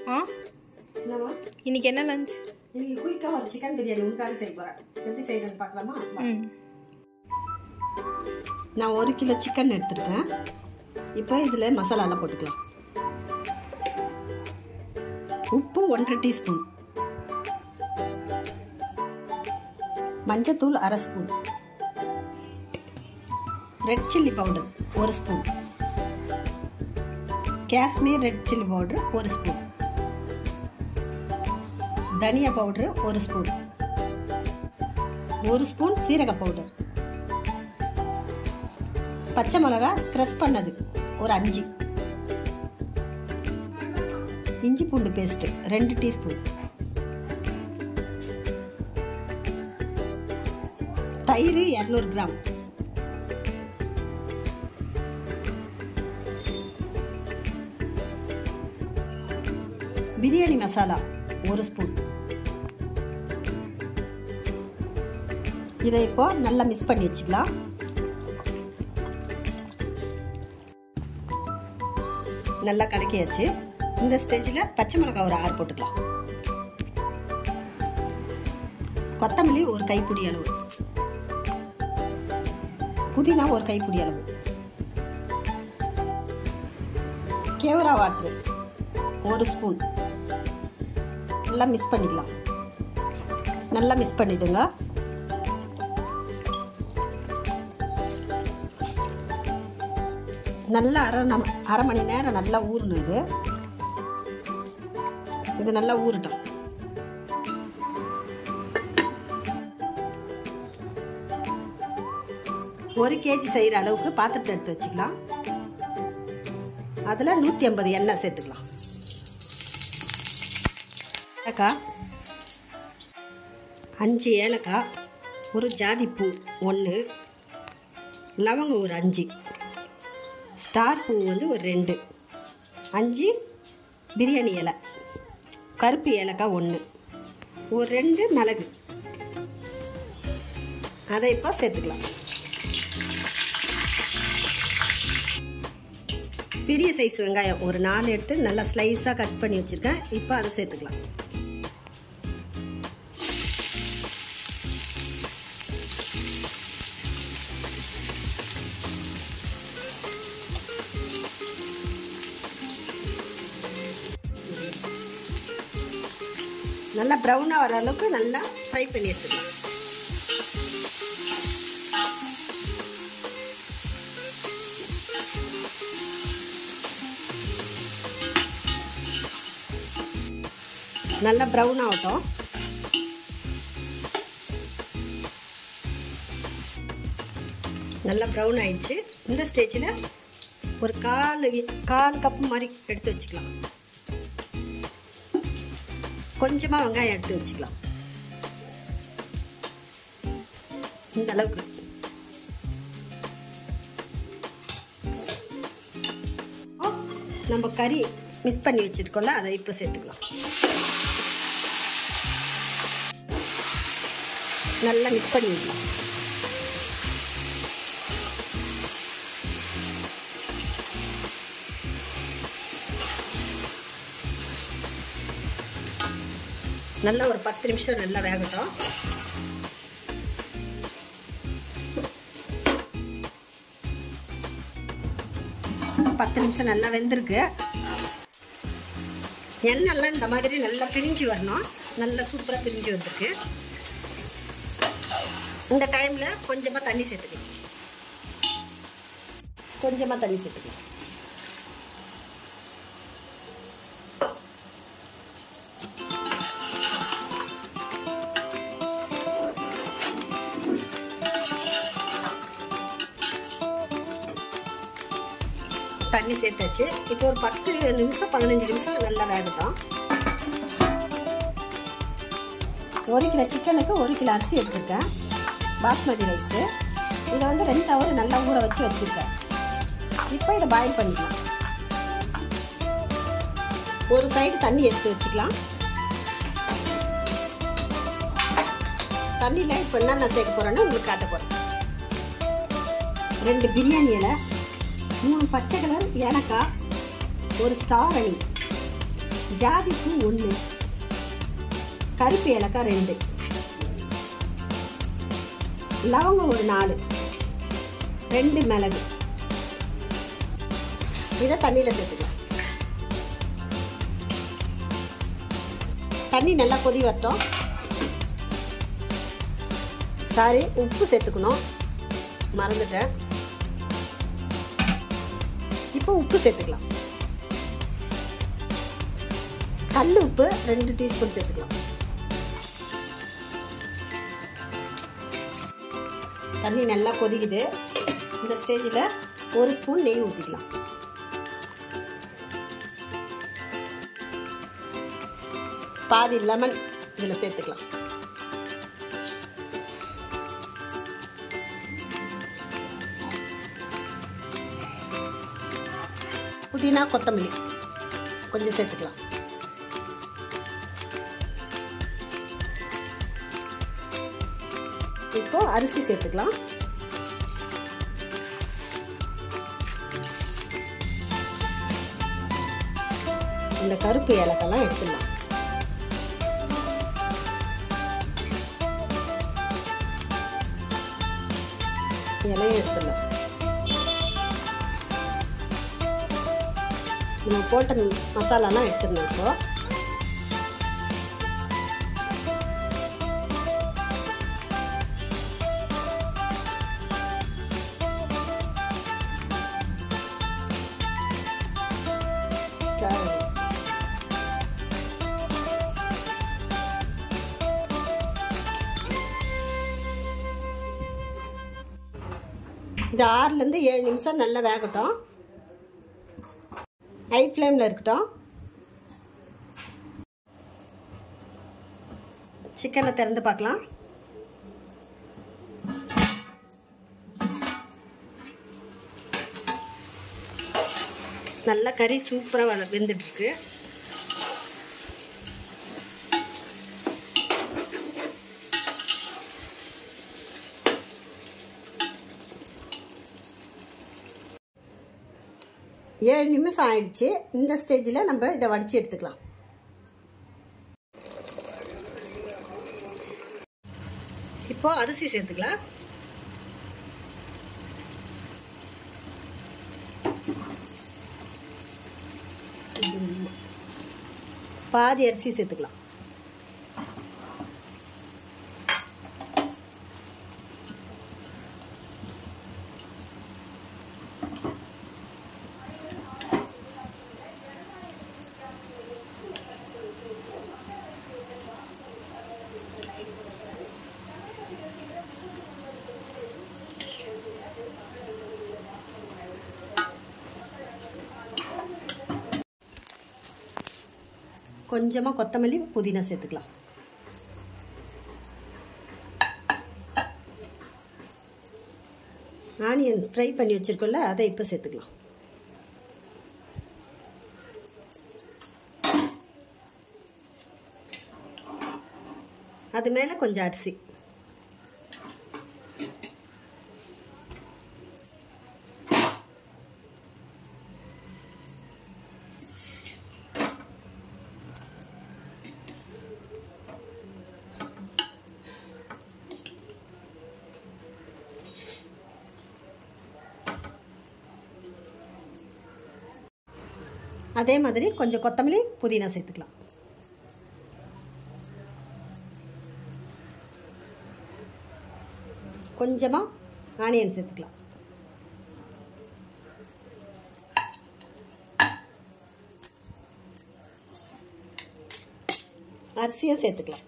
ஆ என்னம்மா இன்னைக்கு என்ன லஞ்ச் இன்னைக்கு குயிக்காக ஒரு சிக்கன் பிரியாணி உனக்காக செய்ய போகிறேன் எப்படி செய்யறேன்னு பார்க்கலாமா வா. ம் நான் ஒரு கிலோ சிக்கன் எடுத்துருக்கேன் இப்போ இதில் மசாலாலாம் போட்டுக்கலாம் உப்பு ஒன்றரை டீஸ்பூன் மஞ்சத்தூள் அரை ஸ்பூன் ரெட் சில்லி பவுடர் ஒரு spoon Kashmir red chilli powder ஒரு ஸ்பூன் தனியா பவுடர் ஒரு ஸ்பூன் ஒரு ஸ்பூன் சீரக பவுடர் பச்சை மிளகா க்ரஷ் பண்ணது ஒரு அஞ்சு இஞ்சி பூண்டு பேஸ்ட்டு ரெண்டு டீஸ்பூன் தயிர் இரநூறு கிராம் பிரியாணி மசாலா ஒரு ஸ்பூன் இதை இப்போ நல்லா மிக்ஸ் பண்ணி வச்சுக்கலாம் நல்லா கலக்கியாச்சு இந்த ஸ்டேஜில் பச்சை மிளகாய் ஒரு ஆறு போட்டுக்கலாம் கொத்தமல்லி ஒரு கைப்பிடி அளவு புதினா ஒரு கைப்பிடி அளவு கேவரா வாட்ரு ஒரு ஸ்பூன் நல்லா மிக்ஸ் பண்ணிக்கலாம் நல்லா மிக்ஸ் பண்ணிடுங்க நல்லா அரை நம் அரை மணி நேரம் நல்லா ஊறணும் இது இது நல்லா ஊறட்டும் ஒரு கேஜி செய்கிற அளவுக்கு பாத்திரத்தை எடுத்து வச்சுக்கலாம் அதில் நூற்றி ஐம்பது எண்ணெய் சேர்த்துக்கலாம் ஏலக்காய் அஞ்சு ஏலக்காய் ஒரு ஜாதிப்பூ ஒன்று லவங்கம் ஒரு அஞ்சு ஸ்டார் பூ வந்து ஒரு ரெண்டு அஞ்சு பிரியாணி இலை கருப்பு ஏலக்காய் ஒன்று ஒரு ரெண்டு மிளகு அதை இப்போ சேர்த்துக்கலாம் பெரிய சைஸ் வெங்காயம் ஒரு நாலு எடுத்து நல்லா ஸ்லைஸாக கட் பண்ணி வச்சுருக்கேன் இப்போ அதை சேர்த்துக்கலாம் நல்லா ப்ரௌனாக வர அளவுக்கு நல்லா ஃப்ரை பண்ணி எடுத்துக்கலாம் நல்லா ப்ரௌன் ஆகட்டும் நல்லா ப்ரௌன் ஆயிடுச்சு இந்த ஸ்டேஜில் ஒரு கால் கால் கப்பு மாதிரி எடுத்து வச்சுக்கலாம் கொஞ்சமாக வெங்காயம் எடுத்து வச்சுக்கலாம் இந்த அளவுக்கு இப்போ நம்ம கறி மிக்ஸ் பண்ணி வச்சுருக்கோம்ல அதை இப்போ சேர்த்துக்கலாம் நல்லா மிக்ஸ் பண்ணி விடலாம் நல்லா ஒரு பத்து நிமிஷம் நல்லா வேகட்டும் பத்து நிமிஷம் நல்லா வெந்திருக்கு எண்ணெய்லாம் இந்த மாதிரி நல்லா பிரிஞ்சு வரணும் நல்லா சூப்பராக பிரிஞ்சு வந்திருக்கு இந்த டைமில் கொஞ்சமாக தண்ணி சேர்த்துக்கலாம் கொஞ்சமாக தண்ணி சேர்த்துக்கலாம் தண்ணி சேர்த்தாச்சு இப்போ ஒரு பத்து நிமிஷம் பதினஞ்சு நிமிஷம் நல்லா வேகட்டும் ஒரு கிலோ சிக்கனுக்கு ஒரு கிலோ அரிசி எடுத்திருக்கேன் பாஸ்மதி ரைஸு இதை வந்து ரெண்டு ஹவர் நல்லா ஊற வச்சு வச்சுருக்கேன் இப்போ இதை பாயில் பண்ணிக்கலாம் ஒரு சைடு தண்ணி எடுத்து வச்சுக்கலாம் தண்ணியில் இப்போ என்னென்ன சேர்க்க போகிறேன்னு உங்களுக்கு காட்ட போகிறேன் ரெண்டு பிரியாணி இலை மூணு பச்சை கலர் ஏலக்காய் ஒரு ஸ்டார் அணி ஜாதி பூ ஒன்று கருப்பு ஏலக்காய் ரெண்டு லவங்கம் ஒரு நாலு ரெண்டு மிளகு இதை தண்ணியில் சேர்த்துக்கலாம் தண்ணி நல்லா கொதி வரட்டும் சாரி உப்பு சேர்த்துக்கணும் மறந்துட்டேன் இப்போ உப்பு சேர்த்துக்கலாம் கல் உப்பு ரெண்டு டீஸ்பூன் சேர்த்துக்கலாம் தண்ணி நல்லா கொதிக்குது இந்த ஸ்டேஜில் ஒரு ஸ்பூன் நெய் ஊற்றிக்கலாம் பாதி லெமன் இதில் சேர்த்துக்கலாம் புதினா கொத்தமல்லி கொஞ்சம் சேர்த்துக்கலாம் இப்போ அரிசி சேர்த்துக்கலாம் இந்த கருப்பு ஏலக்கெல்லாம் எடுத்துடலாம் இலையும் எடுத்துடலாம் நம்ம போட்ட மசாலாலாம் எடுத்துடணும் இப்போ ஸ்டார் இது ஆறுலேருந்து ஏழு நிமிஷம் நல்லா வேகட்டும் ஹை ஃப்ளேமில் இருக்கட்டும் சிக்கனை திறந்து பார்க்கலாம் நல்லா கறி சூப்பராக வெந்துட்டுருக்கு ஏழு நிமிஷம் ஆயிடுச்சு இந்த ஸ்டேஜில் நம்ம இதை வடித்து எடுத்துக்கலாம் இப்போ அரிசி சேர்த்துக்கலாம் பாதி அரிசி சேர்த்துக்கலாம் கொஞ்சமாக கொத்தமல்லி புதினா சேர்த்துக்கலாம் ஆனியன் ஃப்ரை பண்ணி வச்சுருக்கோம்ல அதை இப்போ சேர்த்துக்கலாம் அது மேலே கொஞ்சம் அரிசி அதே மாதிரி கொஞ்சம் கொத்தமல்லி புதினா சேர்த்துக்கலாம் கொஞ்சமாக ஆனியன் சேர்த்துக்கலாம் அரிசியும் சேர்த்துக்கலாம்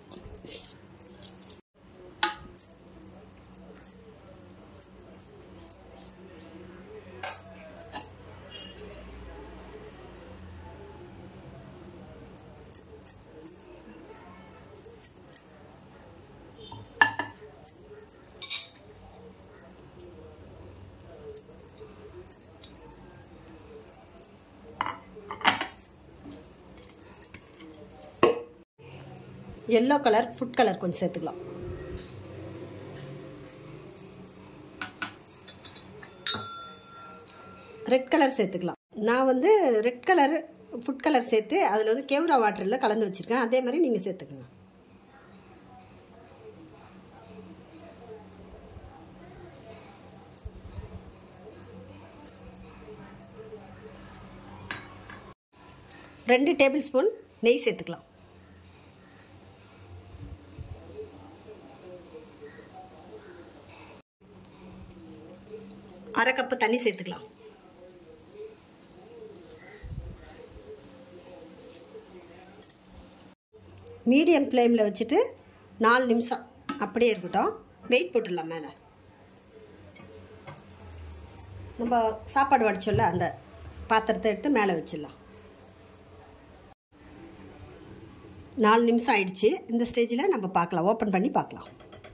எல்லோ கலர் ஃபுட் கலர் கொஞ்சம் சேர்த்துக்கலாம் ரெட் கலர் சேர்த்துக்கலாம் நான் வந்து ரெட் கலர் ஃபுட் கலர் சேர்த்து அதில் வந்து கேவுரா வாட்டரில் கலந்து வச்சுருக்கேன் அதே மாதிரி நீங்கள் சேர்த்துக்குங்க ரெண்டு டேபிள் ஸ்பூன் நெய் சேர்த்துக்கலாம் அரை கப்பு தண்ணி சேர்த்துக்கலாம் மீடியம் ஃப்ளேமில் வச்சுட்டு நாலு நிமிஷம் அப்படியே இருக்கட்டும் வெயிட் போட்டுடலாம் மேலே நம்ம சாப்பாடு வடிச்சோல்ல அந்த பாத்திரத்தை எடுத்து மேலே வச்சிடலாம் நாலு நிமிஷம் ஆயிடுச்சு இந்த ஸ்டேஜில் நம்ம பார்க்கலாம் ஓப்பன் பண்ணி பார்க்கலாம்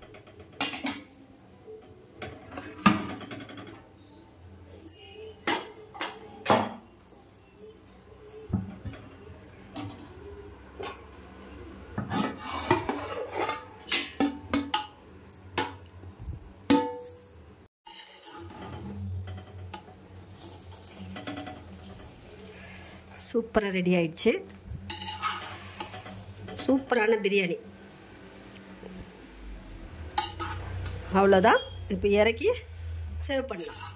சூப்பராக ரெடி ஆயிடுச்சு சூப்பரான பிரியாணி அவ்வளோதான் இப்போ இறக்கி சர்வ் பண்ணலாம்